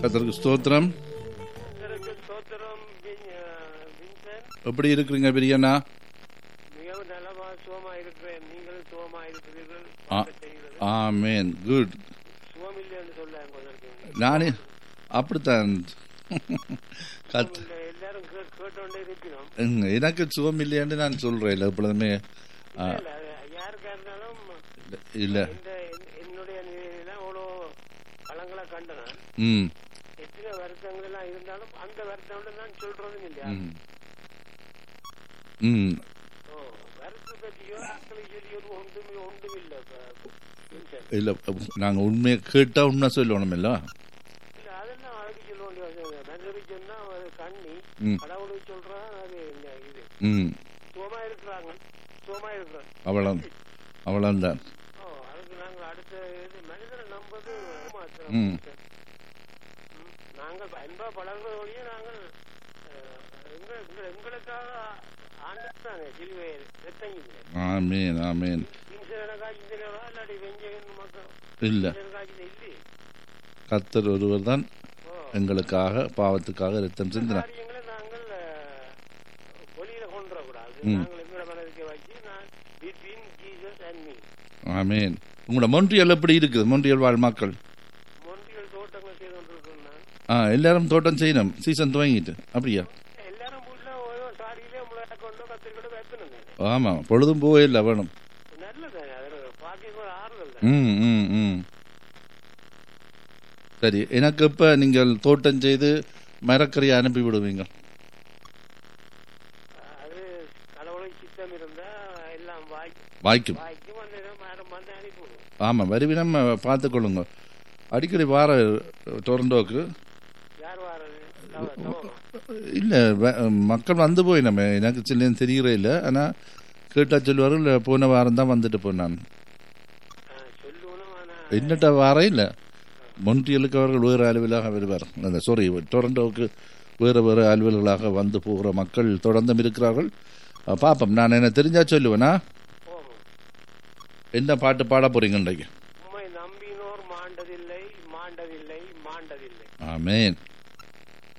கத்தருக்கு ஸ்தோத்திரம் கர்த்தருக்கு ஸ்தோத்திரம் வின்- அஹ், வின்சென்ட் எப்படி இருக்கிறீங்க பிரியண்ணா மிகவும் நலமா சுகமா இருக்கிறேன் நீங்களும் சுகமா இருக்கிறீர்கள் ஆ. செய்கிறது ஆமேன் குட் சுகம் இல்லை என்று சொல்ல கொண்டிருக்கேன் நானே அப்படித்தான் கத் இந்த எல்லாரும் கே- கேட்டோண்டே இருக்கிறோம் ம், எனக்கு சுகம் இல்லையான்னு நான் சொல்றேன் இல்லை எப்பொழுதுமே ஆ, இல்ல, அது யாருக்கா இருந்தாலும் இல்ல இந்த என்- என்னுடைய நிலையில அவ்வளோ பழங்களை கண்டு நான் ம் எத்தனை வருத்தங்கள் எல்லாம் இருந்தாலும் அந்த வருத்தம் நான் சொல்றதும் இல்லையா ம் ம் ஓ, வருத்தத்தை பற்றியோ ஆக்களை சொல்லியோ ஒன்றுமே ஒன்றும் இல்லை வின்சென்ட் இல்லை நாங்கள் உண்மையை கேட்டால் உண்மை சொல்லணும் இல்ல இல்ல அதெல்லாம் அதுக்கு சொல்ல வேண்டிய மனிதருக்கு சொன்னா அது கண்ணி ம். கடவுளுக்கு சொல்றான் அது இந்த இது ம் சுகமா இருக்கிறாங்க சுகமா இருக்கிறாங்க அவ்வளோ அவ்வளோதான் ஓ அதுக்கு நாங்கள் அடுத்த இது மனிதரை நம்பது மாத்திரம் ம். ம். நாங்கள் அன்பா பழகுறது வழியே நாங்கள் அஹ், எங்க- எங்க- எங்களுக்காக ஆண்டுட்டாங்க சிலுவை ரத்தங்கிங்க ஆமேன் ஆமேன் இன்சூரன்ஸ் இன்ஜினியரா இல்லாட்டி வெஞ்சகன் மக்கள் இல்லை இன்சூரன்ஸ் இல்லையே கத்தர் ஒருவர் தான் ஓ எங்களுக்காக பாவத்துக்காக ரத்தம் சிந்தினார் காரியங்களை நாங்கள் அஹ், வெளியில கொண்டு வரக்கூடாது ம். நாங்கள் எங்களோட மனதுக்கு வச்சு நான் between Jesus and me amen உங்களோட மொன்றியல் எப்படி இருக்குது மொன்றியல் வாழ் மக்கள் மொன்றியல் தோட்டங்கள் செய்து கொண்டிருக்கோம் நான் ஆ எல்லாரும் தோட்டம் செய்யணும் சீசன் துவங்கிட்டு அப்படியா எல்லாரும் வீட்டுல ஓரோ சாரியிலே முளை கொண்டு கத்திரிக்கொண்டு வைக்கணும் ஆமாம் பொழுதும் போவே இல்லை வேணும் நல்லது அது பாக்கியம் ஒரு ஆறுதல் தான் ம் ம் ம் சரி எனக்கு இப்போ நீங்கள் தோட்டம் செய்து மரக்கறியை அனுப்பி விடுவீங்க அது கடவுளுக்கு சித்தம் இருந்தா எல்லாம் வாய்க்கு வாய்க்கும் வாய்க்கு வந்து மரம் வந்து அனுப்பிவிடும் ஆமாம் வருவினம் பார்த்துக்கொள்ளுங்க அடிக்கடி வார டொரண்டோக்கு யார் வாரது தவ- தவமா? இல்லை மக்கள் வந்து போய் நம்ம எனக்கு சில்லேன்னு தெரிகிறே இல்லை ஆனால் கேட்டால் சொல்லுவார்கள் போன வாரம் தான் வந்துட்டு போனான் ஆ, சொல்லணும் ஆனா என்னட்ட வாரம் இல்லை மொன்றியலுக்கு அவர்கள் வேறு அலுவலாக வருவார் அந்த சாரி டொரண்டோவுக்கு வேறு வேறு அலுவல்களாக வந்து போகிற மக்கள் தொடர்ந்தும் இருக்கிறார்கள் அஹ், பார்ப்போம் நான் என்ன தெரிஞ்சா சொல்லுவேனா போகும் என்ன பாட்டு பாட போறீங்க இன்றைக்கு உம்மை நம்பினோர் மாண்டதில்லை மாண்டதில்லை மாண்டதில்லை ஆமேன்